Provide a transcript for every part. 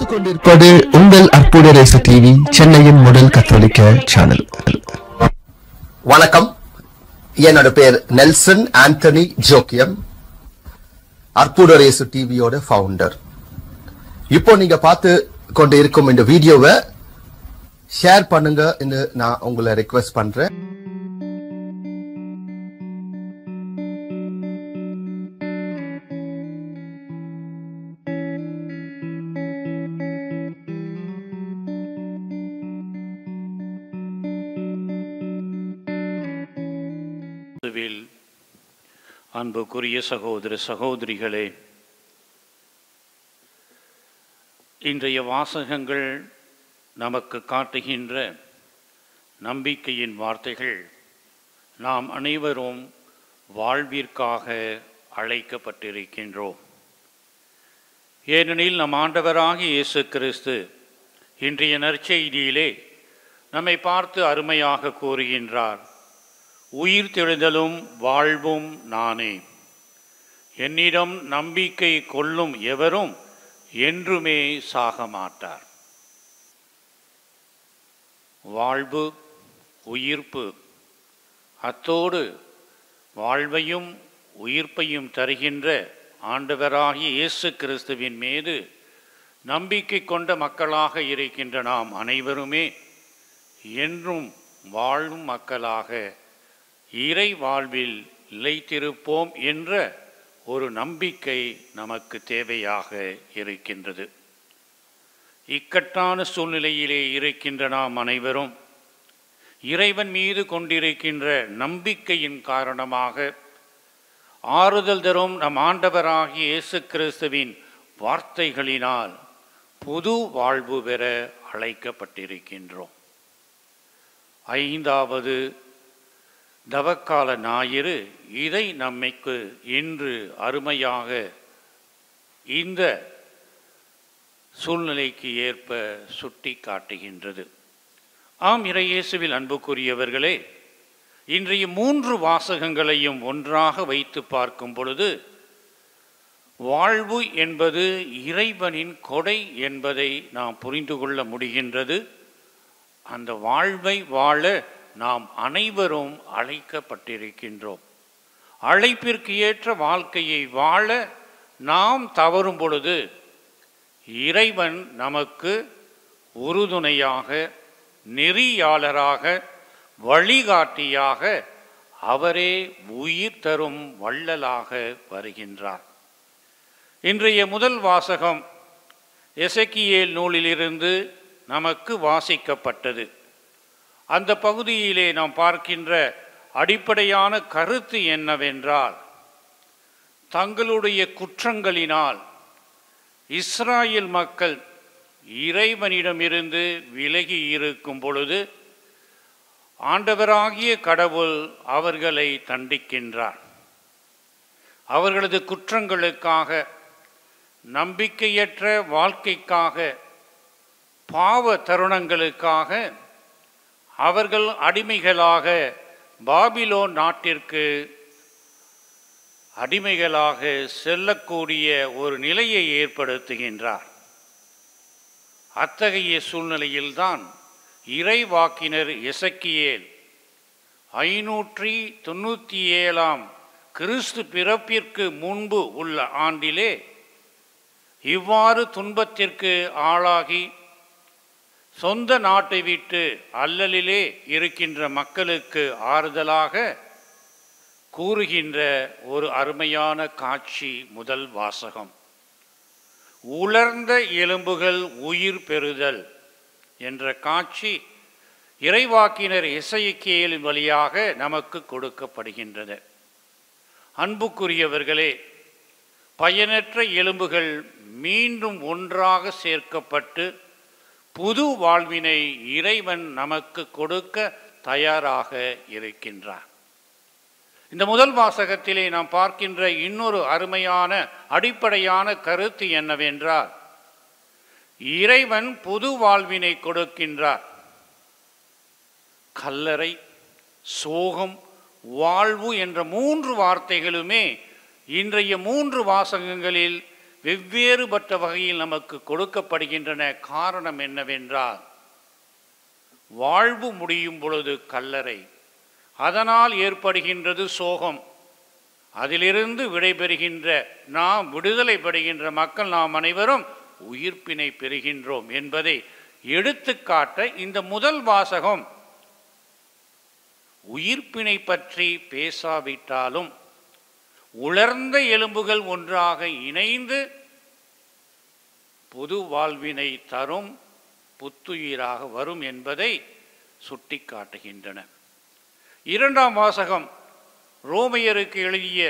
கொண்டிருப்பது உங்கள் அற்புத ரேசு டிவி சென்னையின் முதல் கத்தோலிக்க சேனல் வணக்கம் என்னோட பேர் நெல்சன் ஆண்டனி ஜோக்கியம் அற்புதரேசு டிவியோட ஃபவுண்டர் இப்போ நீங்க பார்த்து கொண்டு இருக்கும் இந்த வீடியோவை ஷேர் பண்ணுங்க நான் உங்களை ரெக்வெஸ்ட் பண்றேன் கிறிஸ்துவில் அன்புக்குரிய சகோதர சகோதரிகளே இன்றைய வாசகங்கள் நமக்கு காட்டுகின்ற நம்பிக்கையின் வார்த்தைகள் நாம் அனைவரும் வாழ்விற்காக அழைக்கப்பட்டிருக்கின்றோம் ஏனெனில் நம் ஆண்டவராகிய இயேசு கிறிஸ்து இன்றைய நற்செய்தியிலே நம்மை பார்த்து அருமையாக கூறுகின்றார் உயிர் தெழுதலும் வாழ்வும் நானே என்னிடம் நம்பிக்கை கொள்ளும் எவரும் என்றுமே சாக மாட்டார் வாழ்வு உயிர்ப்பு அத்தோடு வாழ்வையும் உயிர்ப்பையும் தருகின்ற ஆண்டவராகிய இயேசு கிறிஸ்துவின் மீது நம்பிக்கை கொண்ட மக்களாக இருக்கின்ற நாம் அனைவருமே என்றும் வாழும் மக்களாக இறை வாழ்வில் நிலைத்திருப்போம் என்ற ஒரு நம்பிக்கை நமக்கு தேவையாக இருக்கின்றது இக்கட்டான சூழ்நிலையிலே இருக்கின்ற நாம் அனைவரும் இறைவன் மீது கொண்டிருக்கின்ற நம்பிக்கையின் காரணமாக ஆறுதல் தரும் நம் ஆண்டவராகிய இயேசு கிறிஸ்துவின் வார்த்தைகளினால் புது வாழ்வு பெற அழைக்கப்பட்டிருக்கின்றோம் ஐந்தாவது தவக்கால ஞாயிறு இதை நம்மைக்கு இன்று அருமையாக இந்த சூழ்நிலைக்கு ஏற்ப சுட்டி காட்டுகின்றது ஆம் இறையேசுவில் அன்புக்குரியவர்களே இன்றைய மூன்று வாசகங்களையும் ஒன்றாக வைத்து பார்க்கும் பொழுது வாழ்வு என்பது இறைவனின் கொடை என்பதை நாம் புரிந்து கொள்ள முடிகின்றது அந்த வாழ்வை வாழ நாம் அனைவரும் அழைக்கப்பட்டிருக்கின்றோம் அழைப்பிற்கு ஏற்ற வாழ்க்கையை வாழ நாம் தவறும் பொழுது இறைவன் நமக்கு உறுதுணையாக நெறியாளராக வழிகாட்டியாக அவரே உயிர் தரும் வள்ளலாக வருகின்றார் இன்றைய முதல் வாசகம் எசக்கியேல் நூலிலிருந்து நமக்கு வாசிக்கப்பட்டது அந்த பகுதியிலே நாம் பார்க்கின்ற அடிப்படையான கருத்து என்னவென்றால் தங்களுடைய குற்றங்களினால் இஸ்ராயல் மக்கள் இறைவனிடமிருந்து விலகி இருக்கும் பொழுது ஆண்டவராகிய கடவுள் அவர்களை தண்டிக்கின்றார் அவர்களது குற்றங்களுக்காக நம்பிக்கையற்ற வாழ்க்கைக்காக பாவ தருணங்களுக்காக அவர்கள் அடிமைகளாக பாபிலோன் நாட்டிற்கு அடிமைகளாக செல்லக்கூடிய ஒரு நிலையை ஏற்படுத்துகின்றார் அத்தகைய சூழ்நிலையில்தான் இறைவாக்கினர் எசக்கியேல் ஐநூற்றி தொண்ணூற்றி ஏழாம் கிறிஸ்து பிறப்பிற்கு முன்பு உள்ள ஆண்டிலே இவ்வாறு துன்பத்திற்கு ஆளாகி சொந்த நாட்டை விட்டு அல்லலிலே இருக்கின்ற மக்களுக்கு ஆறுதலாக கூறுகின்ற ஒரு அருமையான காட்சி முதல் வாசகம் உலர்ந்த எலும்புகள் உயிர் பெறுதல் என்ற காட்சி இறைவாக்கினர் இசைக்கியலின் வழியாக நமக்கு கொடுக்கப்படுகின்றது அன்புக்குரியவர்களே பயனற்ற எலும்புகள் மீண்டும் ஒன்றாக சேர்க்கப்பட்டு புது வாழ்வினை இறைவன் நமக்கு கொடுக்க தயாராக இருக்கின்றார் இந்த முதல் வாசகத்திலே நாம் பார்க்கின்ற இன்னொரு அருமையான அடிப்படையான கருத்து என்னவென்றால் இறைவன் புது வாழ்வினை கொடுக்கின்றார் கல்லறை சோகம் வாழ்வு என்ற மூன்று வார்த்தைகளுமே இன்றைய மூன்று வாசகங்களில் வெவ்வேறுபட்ட வகையில் நமக்கு கொடுக்கப்படுகின்றன காரணம் என்னவென்றால் வாழ்வு முடியும் பொழுது கல்லறை அதனால் ஏற்படுகின்றது சோகம் அதிலிருந்து விடைபெறுகின்ற நாம் விடுதலை பெறுகின்ற மக்கள் நாம் அனைவரும் உயிர்ப்பினை பெறுகின்றோம் என்பதை எடுத்துக்காட்ட இந்த முதல் வாசகம் உயிர்ப்பினை பற்றி பேசாவிட்டாலும் உலர்ந்த எலும்புகள் ஒன்றாக இணைந்து பொது வாழ்வினை தரும் புத்துயிராக வரும் என்பதை சுட்டிக்காட்டுகின்றன இரண்டாம் வாசகம் ரோமையருக்கு எழுதிய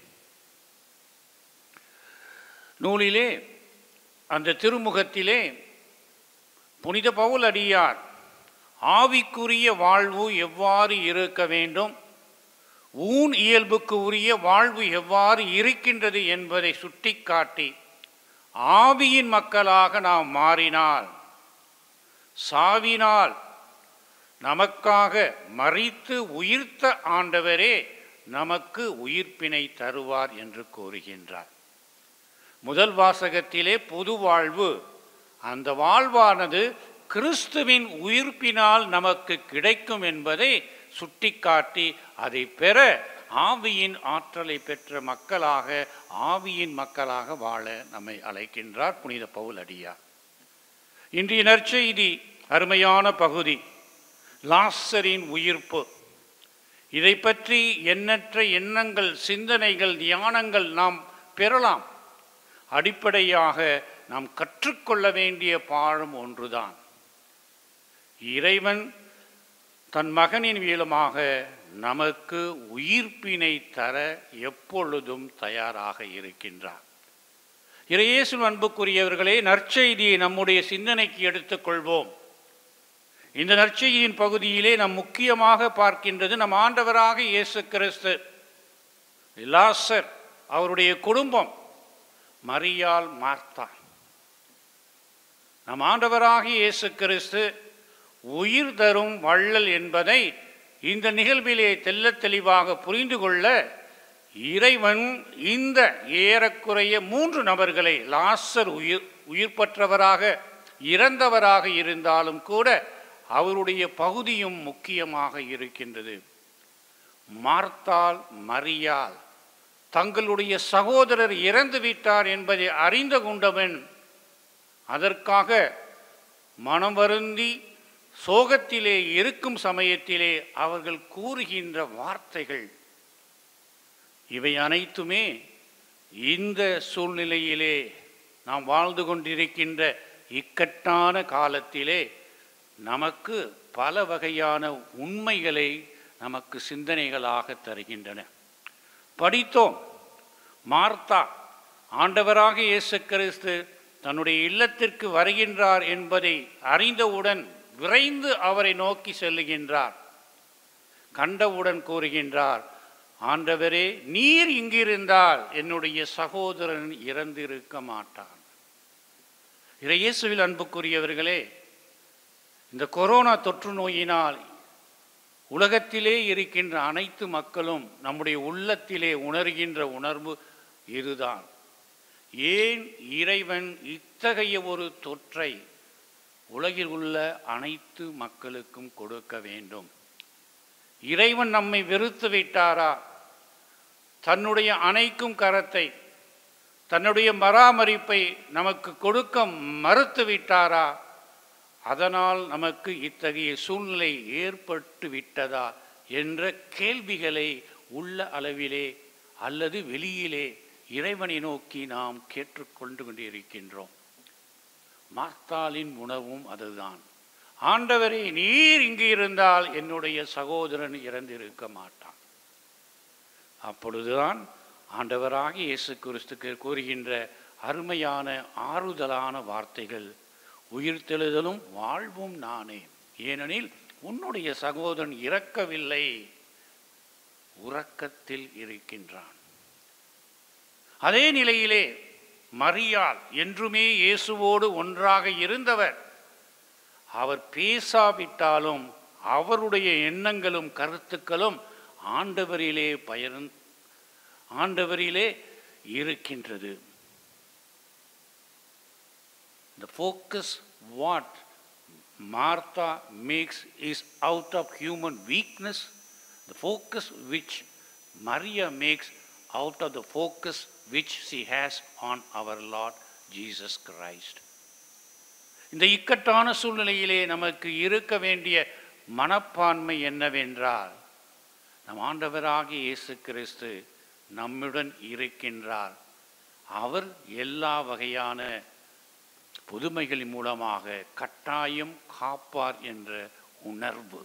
நூலிலே அந்த திருமுகத்திலே புனித பவுல் அடியார் ஆவிக்குரிய வாழ்வு எவ்வாறு இருக்க வேண்டும் ஊன் இயல்புக்கு உரிய வாழ்வு எவ்வாறு இருக்கின்றது என்பதை சுட்டிக்காட்டி ஆவியின் மக்களாக நாம் மாறினால் சாவினால் நமக்காக மறித்து உயிர்த்த ஆண்டவரே நமக்கு உயிர்ப்பினை தருவார் என்று கூறுகின்றார் முதல் வாசகத்திலே புது வாழ்வு அந்த வாழ்வானது கிறிஸ்துவின் உயிர்ப்பினால் நமக்கு கிடைக்கும் என்பதை சுட்டிக்காட்டி அதை பெற ஆவியின் ஆற்றலை பெற்ற மக்களாக ஆவியின் மக்களாக வாழ நம்மை அழைக்கின்றார் புனித பவுல் அடியார் இன்றைய நற்செய்தி அருமையான பகுதி லாசரின் உயிர்ப்பு இதை பற்றி எண்ணற்ற எண்ணங்கள் சிந்தனைகள் தியானங்கள் நாம் பெறலாம் அடிப்படையாக நாம் கற்றுக்கொள்ள வேண்டிய பாடம் ஒன்றுதான் இறைவன் தன் மகனின் மூலமாக நமக்கு உயிர்ப்பினை தர எப்பொழுதும் தயாராக இருக்கின்றார் இறையேசு அன்புக்குரியவர்களே நற்செய்தியை நம்முடைய சிந்தனைக்கு எடுத்துக்கொள்வோம் இந்த நற்செய்தியின் பகுதியிலே நாம் முக்கியமாக பார்க்கின்றது நம் ஆண்டவராக இயேசு கிறிஸ்து லாசர் அவருடைய குடும்பம் மரியாள் மார்த்தா நம் ஆண்டவராக இயேசு கிறிஸ்து உயிர் தரும் வள்ளல் என்பதை இந்த நிகழ்விலே தெள்ளத் தெளிவாக புரிந்து கொள்ள இறைவன் இந்த ஏறக்குறைய மூன்று நபர்களை லாசர் உயிர் உயிர் பெற்றவராக இறந்தவராக இருந்தாலும் கூட அவருடைய பகுதியும் முக்கியமாக இருக்கின்றது மார்த்தால் மரியால் தங்களுடைய சகோதரர் இறந்து விட்டார் என்பதை அறிந்து கொண்டவன் அதற்காக மனம் வருந்தி சோகத்திலே இருக்கும் சமயத்திலே அவர்கள் கூறுகின்ற வார்த்தைகள் இவை அனைத்துமே இந்த சூழ்நிலையிலே நாம் வாழ்ந்து கொண்டிருக்கின்ற இக்கட்டான காலத்திலே நமக்கு பல வகையான உண்மைகளை நமக்கு சிந்தனைகளாக தருகின்றன படித்தோம் மார்த்தா ஆண்டவராக இயேசு கிறிஸ்து தன்னுடைய இல்லத்திற்கு வருகின்றார் என்பதை அறிந்தவுடன் விரைந்து அவரை நோக்கி செல்லுகின்றார் கண்டவுடன் கூறுகின்றார் ஆண்டவரே நீர் இங்கிருந்தால் என்னுடைய சகோதரன் இறந்திருக்க மாட்டான் இறையேசுவில் அன்புக்குரியவர்களே இந்த கொரோனா தொற்று நோயினால் உலகத்திலே இருக்கின்ற அனைத்து மக்களும் நம்முடைய உள்ளத்திலே உணர்கின்ற உணர்வு இதுதான் ஏன் இறைவன் இத்தகைய ஒரு தொற்றை உலகில் உள்ள அனைத்து மக்களுக்கும் கொடுக்க வேண்டும் இறைவன் நம்மை வெறுத்து விட்டாரா தன்னுடைய அணைக்கும் கரத்தை தன்னுடைய பராமரிப்பை நமக்கு கொடுக்க மறுத்து விட்டாரா அதனால் நமக்கு இத்தகைய சூழ்நிலை ஏற்பட்டு விட்டதா என்ற கேள்விகளை உள்ள அளவிலே அல்லது வெளியிலே இறைவனை நோக்கி நாம் கேட்டுக்கொண்டு கொண்டிருக்கின்றோம் மார்த்தாளின் உணவும் அதுதான் ஆண்டவரே நீர் இங்கு இருந்தால் என்னுடைய சகோதரன் இறந்திருக்க மாட்டான் அப்பொழுதுதான் ஆண்டவராக இயேசு கிறிஸ்துக்கு கூறுகின்ற அருமையான ஆறுதலான வார்த்தைகள் உயிர்த்தெழுதலும் வாழ்வும் நானே ஏனெனில் உன்னுடைய சகோதரன் இறக்கவில்லை உறக்கத்தில் இருக்கின்றான் அதே நிலையிலே மரியாள் என்றுமே இயேசுவோடு ஒன்றாக இருந்தவர் அவர் பேசாவிட்டாலும் அவருடைய எண்ணங்களும் கருத்துக்களும் ஆண்டவரிலே பயன் ஆண்டவரிலே இருக்கின்றது The focus what Martha makes is out of human weakness, the focus which Maria makes out of the focus which she has on our Lord Jesus Christ. இந்த இக்கட்டான சூழ்நிலையிலே நமக்கு இருக்க வேண்டிய மனப்பான்மை என்னவென்றால் நம் ஆண்டவராகிய இயேசு கிறிஸ்து நம்முடன் இருக்கின்றார் அவர் எல்லா வகையான புதுமைகளின் மூலமாக கட்டாயம் காப்பார் என்ற உணர்வு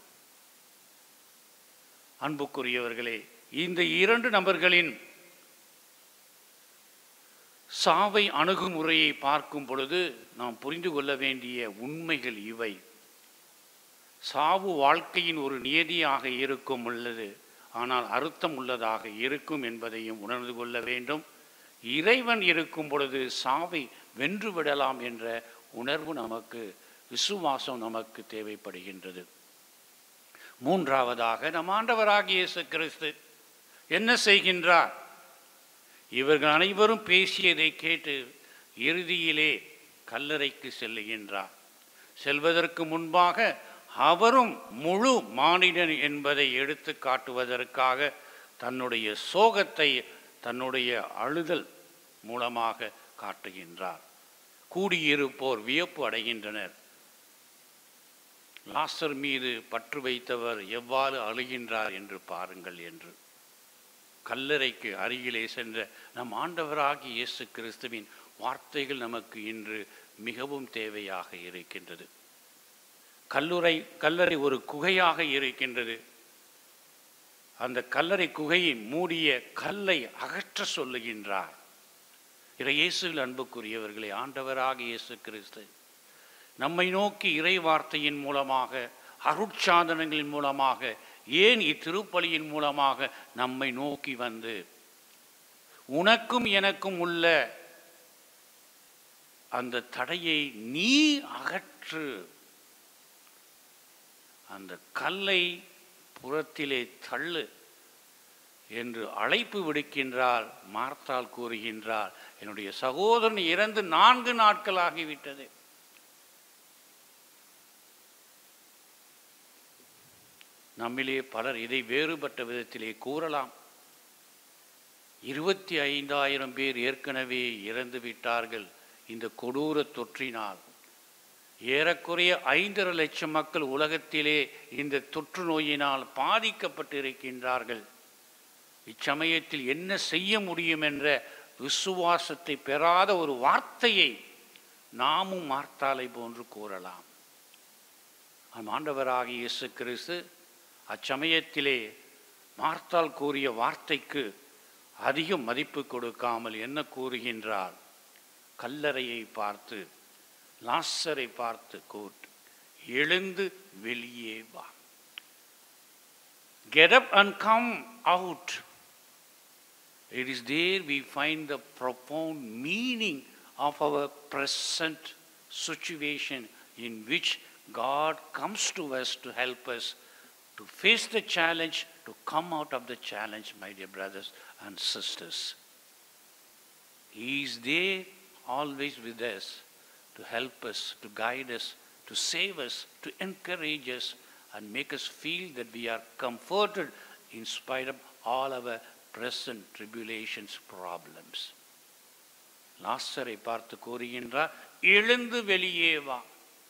அன்புக்குரியவர்களே இந்த இரண்டு நபர்களின் சாவை அணுகுமுறையை பார்க்கும் பொழுது நாம் புரிந்து கொள்ள வேண்டிய உண்மைகள் இவை சாவு வாழ்க்கையின் ஒரு நியதியாக இருக்கும் உள்ளது ஆனால் அர்த்தம் உள்ளதாக இருக்கும் என்பதையும் உணர்ந்து கொள்ள வேண்டும் இறைவன் இருக்கும் பொழுது சாவை வென்று விடலாம் என்ற உணர்வு நமக்கு விசுவாசம் நமக்கு தேவைப்படுகின்றது மூன்றாவதாக நம் ஆண்டவராகிய இயேசு கிறிஸ்து என்ன செய்கின்றார் இவர்கள் அனைவரும் பேசியதை கேட்டு இறுதியிலே கல்லறைக்கு செல்லுகின்றார் செல்வதற்கு முன்பாக அவரும் முழு மானிடன் என்பதை எடுத்து காட்டுவதற்காக தன்னுடைய சோகத்தை தன்னுடைய அழுதல் மூலமாக காட்டுகின்றார் கூடியிருப்போர் வியப்பு அடைகின்றனர் லாசர் மீது பற்று வைத்தவர் எவ்வாறு அழுகின்றார் என்று பாருங்கள் என்று கல்லறைக்கு அருகிலே சென்ற நம் ஆண்டவராகிய இயேசு கிறிஸ்துவின் வார்த்தைகள் நமக்கு இன்று மிகவும் தேவையாக இருக்கின்றது கல்லுரை கல்லறை ஒரு குகையாக இருக்கின்றது அந்த கல்லறை குகையை மூடிய கல்லை அகற்ற சொல்லுகின்றார் இறை இயேசுவில் அன்புக்குரியவர்களே ஆண்டவராக இயேசு கிறிஸ்து நம்மை நோக்கி இறை வார்த்தையின் மூலமாக அருட்சாதனங்களின் மூலமாக ஏன் இத்திருப்பலியின் மூலமாக நம்மை நோக்கி வந்து உனக்கும் எனக்கும் உள்ள அந்த தடையை நீ அகற்று அந்த கல்லை புறத்திலே தள்ளு என்று அழைப்பு விடுக்கின்றார் மார்த்தால் கூறுகின்றார் என்னுடைய சகோதரன் இறந்து நான்கு நாட்கள் ஆகிவிட்டது நம்மிலே பலர் இதை வேறுபட்ட விதத்திலே கூறலாம் இருபத்தி ஐந்தாயிரம் பேர் ஏற்கனவே இறந்து விட்டார்கள் இந்த கொடூர தொற்றினால் ஏறக்குறைய ஐந்தரை லட்சம் மக்கள் உலகத்திலே இந்த தொற்று நோயினால் பாதிக்கப்பட்டிருக்கின்றார்கள் இச்சமயத்தில் என்ன செய்ய முடியும் என்ற விசுவாசத்தை பெறாத ஒரு வார்த்தையை நாமும் மார்த்தாலை போன்று கூறலாம் நம் ஆண்டவராகிய இயேசு கிறிஸ்து அச்சமயத்திலே மார்த்தால் கூறிய வார்த்தைக்கு அதிக மதிப்பு கொடுக்காமல் என்ன கூறுகின்றார் கல்லறையை பார்த்து லாசரை பார்த்து கூட்டு எழுந்து வெளியே வா get up and come out it is there we find the profound meaning of our present situation in which god comes to us to help us to face the challenge to come out of the challenge my dear brothers and sisters he is there always with us to help us, to guide us, to save us, to encourage us, and make us feel that we are comforted in spite of all our present tribulations, problems. லாசரை பார்த்து கூறுகின்றார் எழுந்து வெளியே வா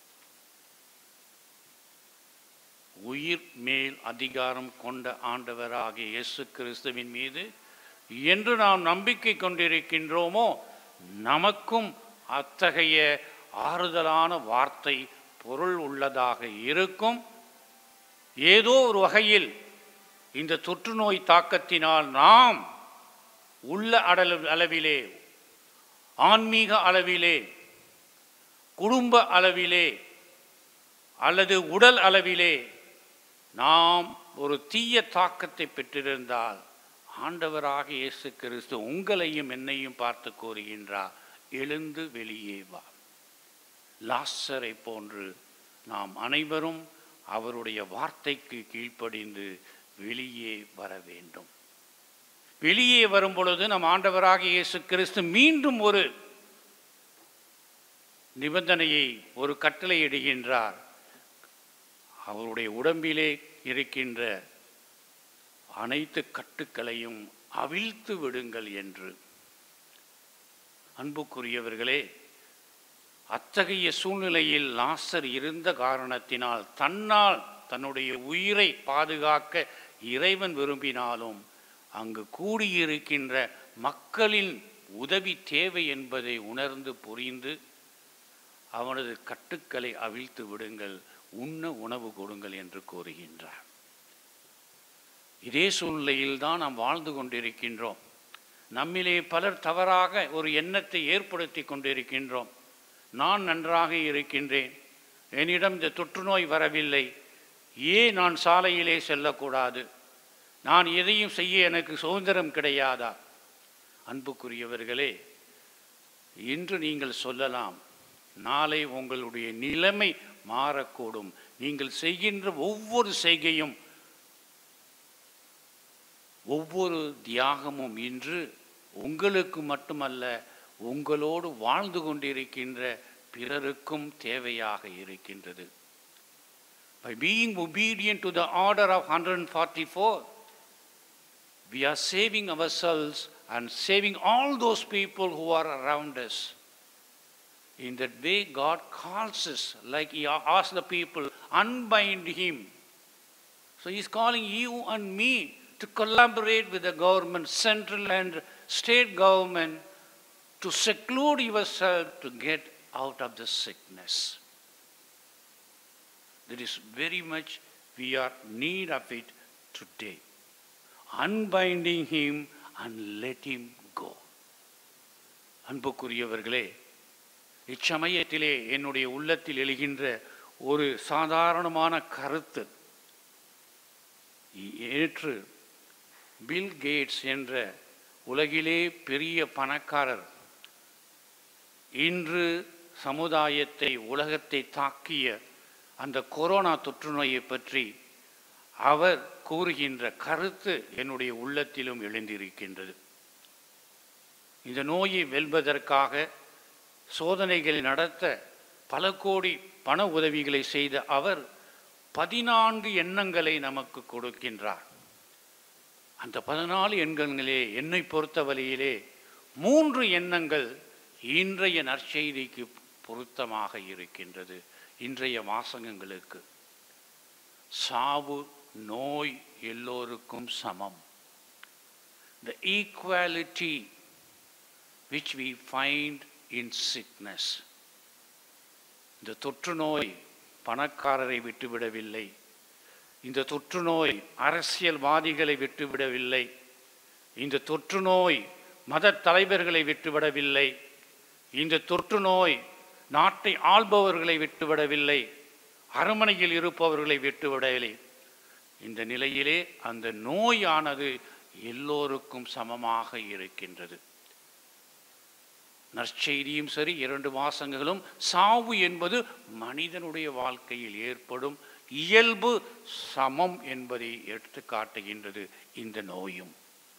உயிர் மேல் அதிகாரம் கொண்ட ஆண்டவராகிய இயேசு கிறிஸ்துவின் மீது என்று நாம் நம்பிக்கை கொண்டிருக்கின்றோமோ நமக்கும் அத்தகைய ஆறுதலான வார்த்தை பொருள் உள்ளதாக இருக்கும் ஏதோ ஒரு வகையில் இந்த தொற்று நோய் தாக்கத்தினால் நாம் உள்ள அடல அளவிலே ஆன்மீக அளவிலே குடும்ப அளவிலே அல்லது உடல் அளவிலே நாம் ஒரு தீய தாக்கத்தை பெற்றிருந்தால் ஆண்டவராக இயேசு கிறிஸ்து உங்களையும் என்னையும் பார்த்து கூறுகின்றார் எழுந்து வெளியே வா லாசரை போன்று நாம் அனைவரும் அவருடைய வார்த்தைக்கு கீழ்ப்படிந்து வெளியே வர வேண்டும் வெளியே வரும் பொழுது நம் ஆண்டவராக இயேசு கிறிஸ்து மீண்டும் ஒரு நிபந்தனையை ஒரு கட்டளை இடுகின்றார் அவருடைய உடம்பிலே இருக்கின்ற அனைத்து கட்டுக்களையும் அவிழ்த்து விடுங்கள் என்று அன்புக்குரியவர்களே அத்தகைய சூழ்நிலையில் லாசர் இருந்த காரணத்தினால் தன்னால் தன்னுடைய உயிரை பாதுகாக்க இறைவன் விரும்பினாலும் அங்கு கூடியிருக்கின்ற மக்களின் உதவி தேவை என்பதை உணர்ந்து புரிந்து அவனது கட்டுக்களை அவிழ்த்து விடுங்கள் உண்ண உணவு கொடுங்கள் என்று கூறுகின்றார் இதே சூழ்நிலையில் தான் நாம் வாழ்ந்து கொண்டிருக்கின்றோம் நம்மிலே பலர் தவறாக ஒரு எண்ணத்தை ஏற்படுத்தி கொண்டிருக்கின்றோம் நான் நன்றாக இருக்கின்றேன் என்னிடம் இந்த தொற்றுநோய் வரவில்லை ஏன் நான் சாலையிலே செல்லக்கூடாது நான் எதையும் செய்ய எனக்கு சுதந்திரம் கிடையாதா அன்புக்குரியவர்களே இன்று நீங்கள் சொல்லலாம் நாளை உங்களுடைய நிலைமை மாறக்கூடும் நீங்கள் செய்கின்ற ஒவ்வொரு செய்கையும் ஒவ்வொரு தியாகமும் இன்று உங்களுக்கு மட்டுமல்ல உங்களோடு வாழ்ந்து கொண்டிருக்கின்ற பிறருக்கும் தேவையாக இருக்கின்றது By being obedient to the order of 144, we are saving ourselves and saving all those people who are around us. In that way, God calls us, like He asked the people, unbind Him. So He's calling you and me to collaborate with the government, central and state government, to seclude yourself to get out of the sickness. There is very much we are need of it today. Unbinding him and let him go. அன்புக்குரியவர்களே இச்சமயத்திலே என்னுடைய உள்ளத்தில் எழுகின்ற ஒரு சாதாரணமான கருத்து ஏற்று bill Gates என்ற உலகிலே பெரிய பணக்காரர் இன்று சமுதாயத்தை உலகத்தை தாக்கிய அந்த கொரோனா தொற்று நோயை பற்றி அவர் கூறுகின்ற கருத்து என்னுடைய உள்ளத்திலும் எழுந்திருக்கின்றது இந்த நோயை வெல்வதற்காக சோதனைகளை நடத்த பல கோடி பண உதவிகளை செய்த அவர் பதினான்கு எண்ணங்களை நமக்கு கொடுக்கின்றார் அந்த பதினாலு எண்களிலே என்னை பொறுத்தவரையிலே மூன்று எண்ணங்கள் இன்றைய நற்செய்திக்கு பொருத்தமாக இருக்கின்றது இன்றைய வாசகங்களுக்கு சாவு நோய் எல்லோருக்கும் சமம் the equality which we find in sickness இந்த தொற்று நோய் பணக்காரரை விட்டுவிடவில்லை இந்த தொற்று நோய் அரசியல்வாதிகளை விட்டுவிடவில்லை இந்த தொற்று நோய் மத தலைவர்களை விட்டுவிடவில்லை இந்த தொற்று நோய் நாட்டை ஆள்பவர்களை விட்டுவிடவில்லை அரண்மனையில் இருப்பவர்களை விட்டுவிடவில்லை இந்த நிலையிலே அந்த நோயானது எல்லோருக்கும் சமமாக இருக்கின்றது நற்செய்தியும் சரி இரண்டு வாசகங்களும் சாவு என்பது மனிதனுடைய வாழ்க்கையில் ஏற்படும் இயல்பு சமம் என்பதை எடுத்து காட்டுகின்றது இந்த நோயும்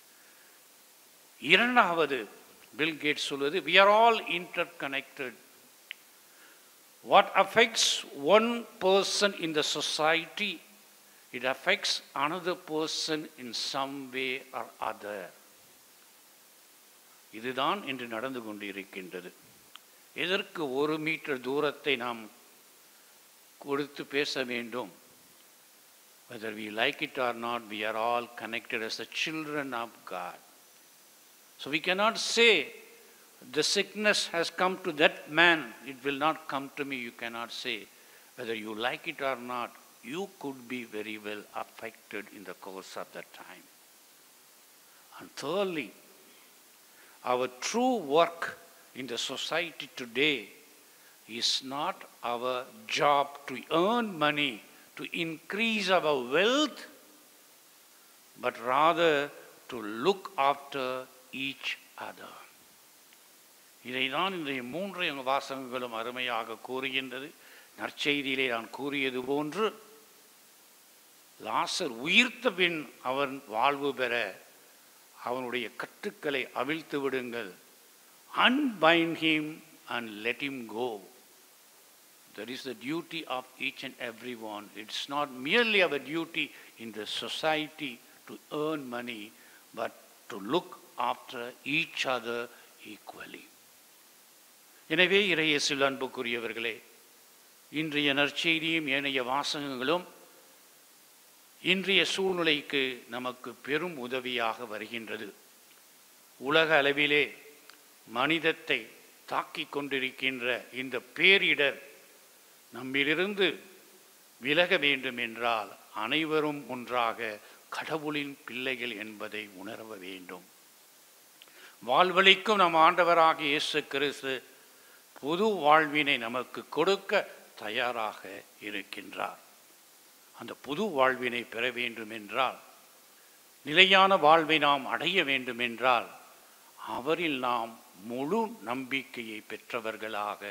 இரண்டாவது பில் கேட் சொல்வது we are all interconnected what affects one person in the society it affects another person in some way or other இதுதான் இன்று நடந்து கொண்டிருக்கின்றது எதற்கு ஒரு மீட்டர் தூரத்தை நாம் கொடுத்து பேச வேண்டும் whether we like it or not we are all connected as the children of god so we cannot say the sickness has come to that man it will not come to me you cannot say whether you like it or not you could be very well affected in the course of that time and thirdly our true work in the society today is not our job to earn money, to increase our wealth, but rather to look after each other. இதைதான் இன்றைய மூன்று வாசகங்களும் அருமையாக கூறுகின்றது நற்செய்தியிலே நான் கூறியது போன்று லாசர் உயிர்த்த பின் அவன் வாழ்வு பெற அவனுடைய கட்டுக்களை அவிழ்த்து விடுங்கள் unbind him and let him go That is the duty of each and every one. It's not merely our duty in the society to earn money, but to look after each other equally. எனவே இறையேசுவில் அன்புக்குரியவர்களே இன்றைய நற்செய்தியும் ஏனைய வாசகங்களும் இன்றைய சூழ்நிலைக்கு நமக்கு பெரும் உதவியாக வருகின்றது உலக அளவிலே மனிதத்தை தாக்கிக் கொண்டிருக்கின்ற இந்த பேரிடர் நம்மிலிருந்து விலக வேண்டும் என்றால் அனைவரும் ஒன்றாக கடவுளின் பிள்ளைகள் என்பதை உணர வேண்டும் வாழ்வழிக்கும் நம் ஆண்டவராக இயேசு கிறிஸ்து புது வாழ்வினை நமக்கு கொடுக்க தயாராக இருக்கின்றார் அந்த புது வாழ்வினை பெற வேண்டும் என்றால் நிலையான வாழ்வை நாம் அடைய வேண்டும் என்றால் அவரில் நாம் முழு நம்பிக்கையை பெற்றவர்களாக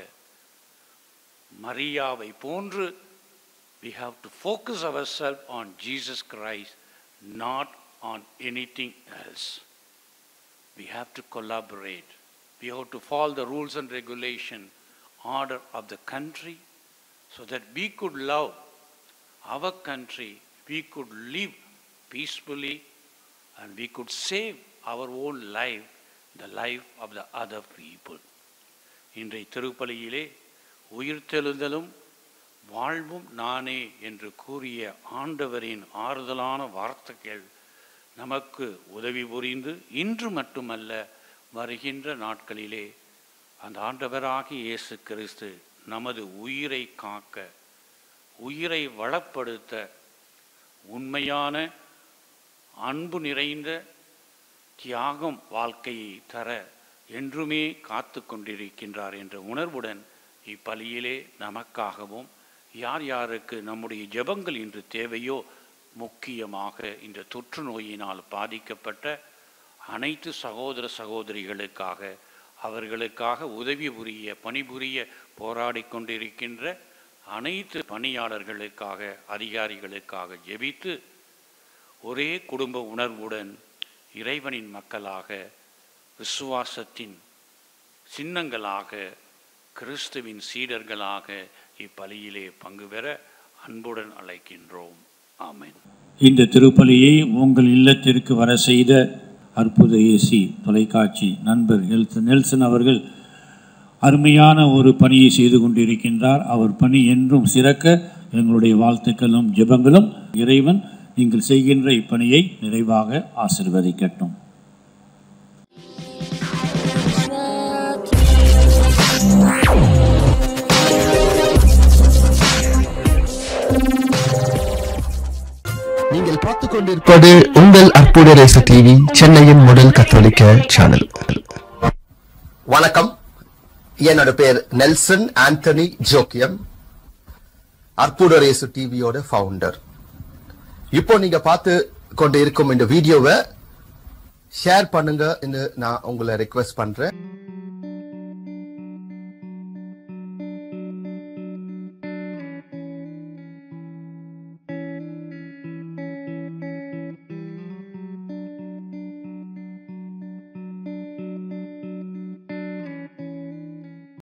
மரியாவை போன்று we have to focus ourselves on Jesus Christ, not on anything else. We have to collaborate. We have to follow the rules and regulation, order of the country, so that we could love our country, we could live peacefully, and we could save our own life, the life of the other people. இன்றைய திருப்பலியிலே உயிர்த்தெழுதலும் வாழ்வும் நானே என்று கூறிய ஆண்டவரின் ஆறுதலான வார்த்தைகள் நமக்கு உதவி புரிந்து இன்று மட்டுமல்ல வருகின்ற நாட்களிலே அந்த ஆண்டவராகிய இயேசு கிறிஸ்து நமது உயிரை காக்க உயிரை வளப்படுத்த உண்மையான அன்பு நிறைந்த தியாகம் வாழ்க்கையை தர என்றுமே காத்து கொண்டிருக்கின்றார் என்ற உணர்வுடன் இப்பலியிலே நமக்காகவும் யார் யாருக்கு நம்முடைய ஜெபங்கள் இன்று தேவையோ முக்கியமாக இந்த தொற்று நோயினால் பாதிக்கப்பட்ட அனைத்து சகோதர சகோதரிகளுக்காக அவர்களுக்காக உதவி புரிய பணிபுரிய போராடி கொண்டிருக்கின்ற அனைத்து பணியாளர்களுக்காக அதிகாரிகளுக்காக ஜெபித்து ஒரே குடும்ப உணர்வுடன் இறைவனின் மக்களாக விசுவாசத்தின் சின்னங்களாக கிறிஸ்துவின் சீடர்களாக இப்பலியிலே பங்கு பெற அன்புடன் அழைக்கின்றோம் ஆமென் இந்த திருப்பலியை உங்கள் இல்லத்திற்கு வர செய்த அற்புத ஏசி தொலைக்காட்சி நண்பர் நெல்சன் நெல்சன் அவர்கள் அருமையான ஒரு பணியை செய்து கொண்டிருக்கின்றார் அவர் பணி என்றும் சிறக்க எங்களுடைய வாழ்த்துக்களும் ஜெபங்களும் இறைவன் நீங்கள் செய்கின்ற இப்பணியை நிறைவாக ஆசிர்வதிக்கட்டும் நீங்கள் பார்த்துக் கொண்டிருப்பது உங்கள் அற்புத ரேசு டிவி சென்னையின் முதல் கத்தோலிக்க சேனல் வணக்கம் என்னோட பேர் நெல்சன் ஆண்டனி ஜோக்கியம் அற்புதரேசு டிவியோட ஃபவுண்டர் இப்போ நீங்க பார்த்து கொண்டு இருக்கும் இந்த வீடியோவை ஷேர் பண்ணுங்க நான் உங்களை ரெக்வெஸ்ட் பண்றேன்